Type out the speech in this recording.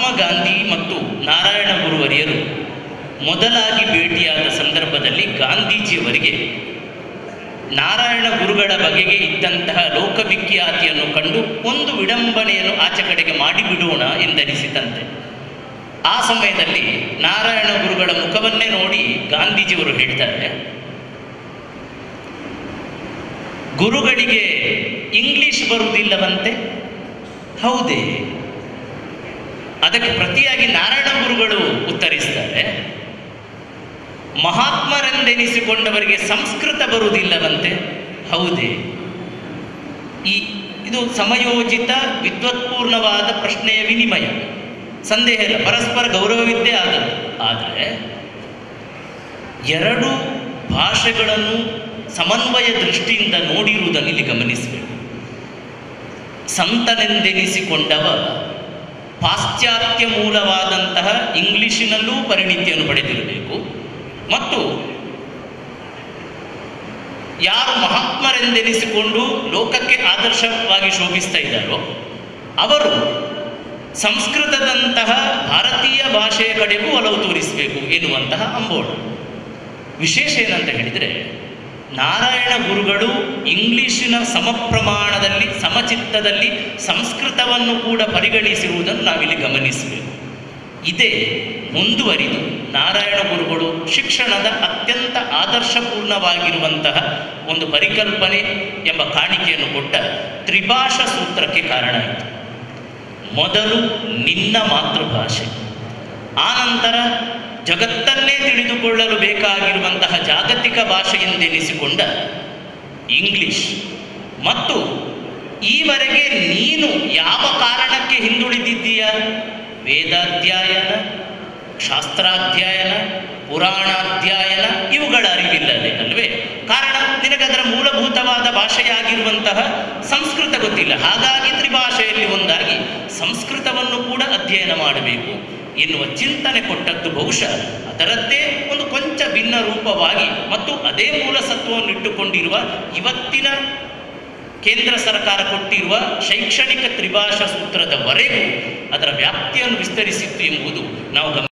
ಗಾಂಧಿ ಮತ್ತು ನಾರಾಯಣ ಗುರುವರಿಯರು ಮೊದಲಾಗಿ ಭೇಟಿಯಾದ ಸಂದರ್ಭದಲ್ಲಿ ಗಾಂಧೀಜಿಯವರಿಗೆ ನಾರಾಯಣ ಗುರುಗಳ ಬಗೆಗೆ ಇದ್ದಂತಹ ಲೋಕವಿಖ್ಯಾತಿಯನ್ನು ಕಂಡು ಒಂದು ವಿಡಂಬನೆಯನ್ನು ಆಚೆ ಕಡೆಗೆ ಮಾಡಿಬಿಡೋಣ ಎಂದನಿಸಿತಂತೆ ಆ ಸಮಯದಲ್ಲಿ ನಾರಾಯಣ ಗುರುಗಳ ಮುಖವನ್ನೇ ನೋಡಿ ಗಾಂಧೀಜಿಯವರು ಹೇಳ್ತಾರೆ ಗುರುಗಳಿಗೆ ಇಂಗ್ಲಿಷ್ ಬರುವುದಿಲ್ಲವಂತೆ ಹೌದೇ ಅದಕ್ಕೆ ಪ್ರತಿಯಾಗಿ ನಾರಾಯಣ ಗುರುಗಳು ಉತ್ತರಿಸ್ತಾರೆ ಮಹಾತ್ಮರೆಂದೆನಿಸಿಕೊಂಡವರಿಗೆ ಸಂಸ್ಕೃತ ಬರುವುದಿಲ್ಲವಂತೆ ಹೌದೇ ಈ ಇದು ಸಮಯೋಚಿತ ವಿದ್ವತ್ಪೂರ್ಣವಾದ ಪ್ರಶ್ನೆಯ ವಿನಿಮಯ ಸಂದೇಹ ಇಲ್ಲ ಪರಸ್ಪರ ಗೌರವವಿದ್ದೇ ಆದದ್ದು ಆದರೆ ಎರಡು ಭಾಷೆಗಳನ್ನು ಸಮನ್ವಯ ದೃಷ್ಟಿಯಿಂದ ನೋಡಿರುವುದನ್ನು ಇಲ್ಲಿ ಗಮನಿಸಬೇಕು ಸಂತನೆಂದೆನಿಸಿಕೊಂಡವ ಪಾಶ್ಚಾತ್ಯ ಮೂಲವಾದಂತಹ ಇಂಗ್ಲಿಶಿನಲ್ಲೂ ಪರಿಣಿತಿಯನ್ನು ಪಡೆದಿರಬೇಕು ಮತ್ತು ಯಾರು ಮಹಾತ್ಮರೆಂದೆನಿಸಿಕೊಂಡು ಲೋಕಕ್ಕೆ ಆದರ್ಶವಾಗಿ ಶೋಭಿಸ್ತಾ ಇದ್ದಾರೋ ಅವರು ಸಂಸ್ಕೃತದಂತಹ ಭಾರತೀಯ ಭಾಷೆಯ ಕಡೆಗೂ ಒಲವು ತೋರಿಸಬೇಕು ಎನ್ನುವಂತಹ ಅಂಬೋಣ ವಿಶೇಷ ಏನಂತ ಹೇಳಿದರೆ ನಾರಾಯಣ ಗುರುಗಳು ಇಂಗ್ಲಿಶಿನ ಸಮ ಪ್ರಮಾಣದಲ್ಲಿ ಸಮಚಿತ್ತದಲ್ಲಿ ಸಂಸ್ಕೃತವನ್ನು ಕೂಡ ಪರಿಗಣಿಸಿರುವುದನ್ನು ನಾವಿಲ್ಲಿ ಗಮನಿಸಬೇಕು ಇದೇ ಮುಂದುವರಿದು ನಾರಾಯಣ ಗುರುಗಳು ಶಿಕ್ಷಣದ ಅತ್ಯಂತ ಆದರ್ಶಪೂರ್ಣವಾಗಿರುವಂತಹ ಒಂದು ಪರಿಕಲ್ಪನೆ ಎಂಬ ಕಾಣಿಕೆಯನ್ನು ಕೊಟ್ಟ ತ್ರಿಭಾಷಾ ಸೂತ್ರಕ್ಕೆ ಕಾರಣ ಆಯಿತು ಮೊದಲು ನಿನ್ನ ಮಾತೃಭಾಷೆ ಆನಂತರ ಜಗತ್ತನ್ನೇ ತಿಳಿದುಕೊಳ್ಳಲು ಬೇಕಾಗಿರುವಂತಹ ಜಾಗತಿಕ ಭಾಷೆಯೆಂದೆನಿಸಿಕೊಂಡ ಇಂಗ್ಲಿಷ್ ಮತ್ತು ಈವರೆಗೆ ನೀನು ಯಾವ ಕಾರಣಕ್ಕೆ ಹಿಂದುಳಿದಿದ್ದೀಯ ವೇದಾಧ್ಯಯನ ಶಾಸ್ತ್ರಾಧ್ಯಯನ ಪುರಾಣಾಧ್ಯಯನ ಇವುಗಳ ಅರಿವಿಲ್ಲದೆ ಅಲ್ವೇ ಕಾರಣ ನಿನಗದರ ಮೂಲಭೂತವಾದ ಭಾಷೆಯಾಗಿರುವಂತಹ ಸಂಸ್ಕೃತ ಗೊತ್ತಿಲ್ಲ ಹಾಗಾಗಿ ತ್ರಿಭಾಷೆಯಲ್ಲಿ ಒಂದಾಗಿ ಸಂಸ್ಕೃತವನ್ನು ಕೂಡ ಅಧ್ಯಯನ ಮಾಡಬೇಕು ಎನ್ನುವ ಚಿಂತನೆ ಕೊಟ್ಟದ್ದು ಬಹುಶಃ ಅದರದ್ದೇ ಒಂದು ಕೊಂಚ ಭಿನ್ನ ರೂಪವಾಗಿ ಮತ್ತು ಅದೇ ಮೂಲ ಸತ್ವವನ್ನು ಇಟ್ಟುಕೊಂಡಿರುವ ಇವತ್ತಿನ ಕೇಂದ್ರ ಸರ್ಕಾರ ಕೊಟ್ಟಿರುವ ಶೈಕ್ಷಣಿಕ ತ್ರಿಭಾಷಾ ಸೂತ್ರದವರೆಗೂ ಅದರ ವ್ಯಾಪ್ತಿಯನ್ನು ವಿಸ್ತರಿಸಿತ್ತು ಎಂಬುದು ನಾವು ಗಮ